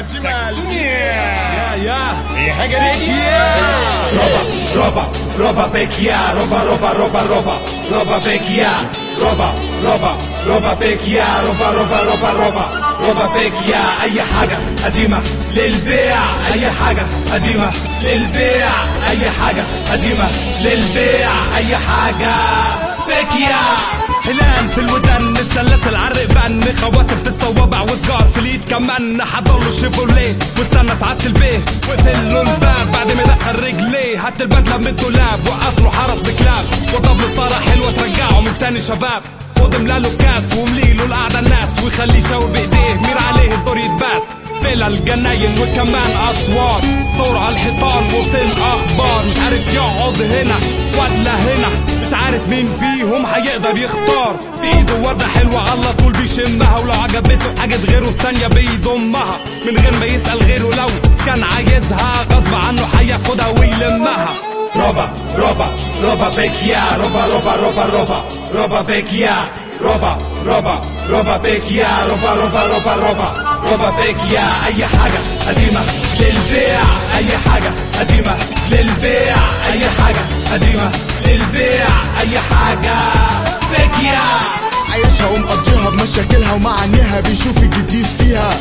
جمال يا يا اي حاجه دي roba, roba, roba vecchia, roba, roba, roba, roba, roba vecchia, roba, roba, roba vecchia, roba, roba, roba, roba, roba vecchia, أي حاجة قديمة للبيع أي حاجة قديمة للبيع أي حاجة قديمة للبيع أي حاجة vecchia هلال في الودن السلاسل عالرقبان خواتم في الصوابع وسجار في اليد كمان حضله شيفوليه واستنى سعادة البيه وقفل له الباب بعد ما دخل رجليه هات البدله من الدولاب وقف له حرس بكلاب وطب له صالة حلوة ترجعه من تاني شباب خد ملاله كاس ومليله القعدة الناس ويخليه يشاور بايديه مير عليه الدور يتباس بلا الجناين وكمان اصوات صور على الحيطان وفي الاخبار مش عارف يقعد هنا ولا هنا مش عارف مين فيهم هيقدر يختار بايده ورده حلوه على طول بيشمها ولو عجبته حاجه غيره في ثانيه بيضمها من غير ما يسال غيره لو كان عايزها غصب عنه هياخدها ويلمها roba, roba, roba vecchia, roba, roba, roba, roba, roba vecchia, roba, roba, roba vecchia, roba, roba, roba, roba, roba vecchia, أي حاجة قديمة للبيع أي حاجة قديمة للبيع أي حاجة قديمة للبيع أي حاجة vecchia عايشها ومقضيها بمشاكلها ومعانيها بيشوف الجديد فيها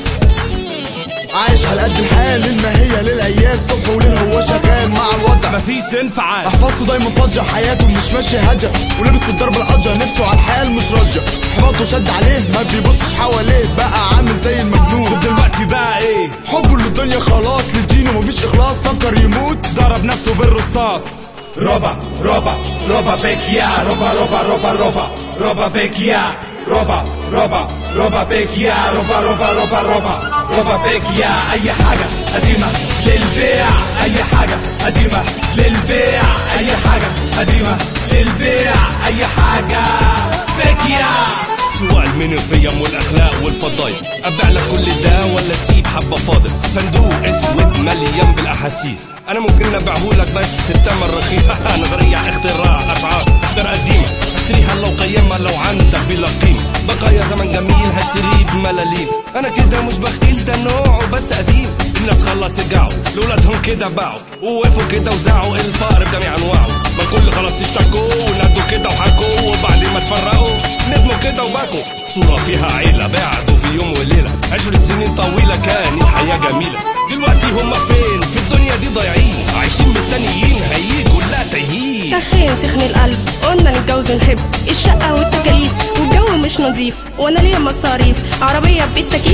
عايش على قد الحال لما هي للعيال صبح وليل هو شغال مع الوضع مفيش انفعال احفظته دايما فاضية حياته مش ماشية هادية ولبس الضرب القاضية نفسه على الحال مش راضية حباطه شد عليه ما بيبصش حواليه بقى عامل زي شوف المجنون دلوقتي بقى ايه حبه للدنيا خلاص لدينه مفيش اخلاص فكر يموت ضرب نفسه بالرصاص roba, roba, roba vecchia, roba, roba, roba, roba, roba vecchia, roba, roba, roba vecchia, roba, roba, roba, roba, roba vecchia, أي حاجة قديمة للبيع أي حاجة قديمة للبيع أي حاجة قديمة للبيع أي حاجة vecchia سؤال من القيم والاخلاق والفضايل ابيع لك كل ده ولا اسيب حبه فاضل صندوق اسود مليان بالاحاسيس انا ممكن ابيعه لك بس بتمن رخيص نظريه اختراع اشعار افكار قديمه اشتريها لو قيمها لو عندك بلا قيمه بقايا زمن جميل هشتريه بملاليم انا كده مش بخيل ده نوعه بس قديم الناس خلص يجعوا لولادهم كده باعوا ووقفوا كده وزعوا الفقر بجميع انواعه ما الكل خلاص اشتكوا ونادوا كده وحكوا وبعد ما تفرقوا ندموا كده وبكوا صورة فيها عيلة بعدوا في يوم وليلة عشر سنين طويلة كانت حياة جميلة دلوقتي هما فين في الدنيا دي ضايعين عايشين مستنيين هيجوا لا تايهين سخين سخن القلب قلنا نتجوز ونحب الشقة والتكاليف والجو مش نظيف وانا ليا مصاريف عربية ببيت تكييف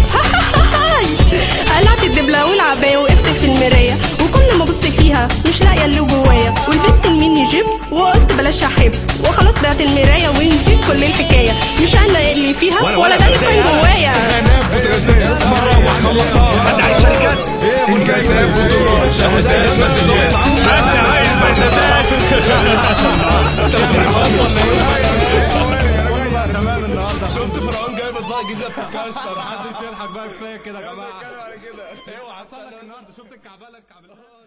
قلعت الدبلة والعباية وقفت في المراية وكل ما ابص فيها مش لاقية اللي جوايا ولبست الميني جيب وقلت بلاش احب وخلاص بعت المراية ونسيت كل الحكاية مش انا اللي فيها ولا- ولا ولا ده اللي كان بداية. جوايا سهانات بتغزال مروح خلطات حد عايز شركات انجازات بطولات شهادات ماديات حد عايز مزازات تمام النهارده شفت فرعون جايب اطباق جديده بتتكسر محدش يضحك بقى كفايه كده يا جماعه اوعى حصل لك النهارده شفت الكعبله الكعبله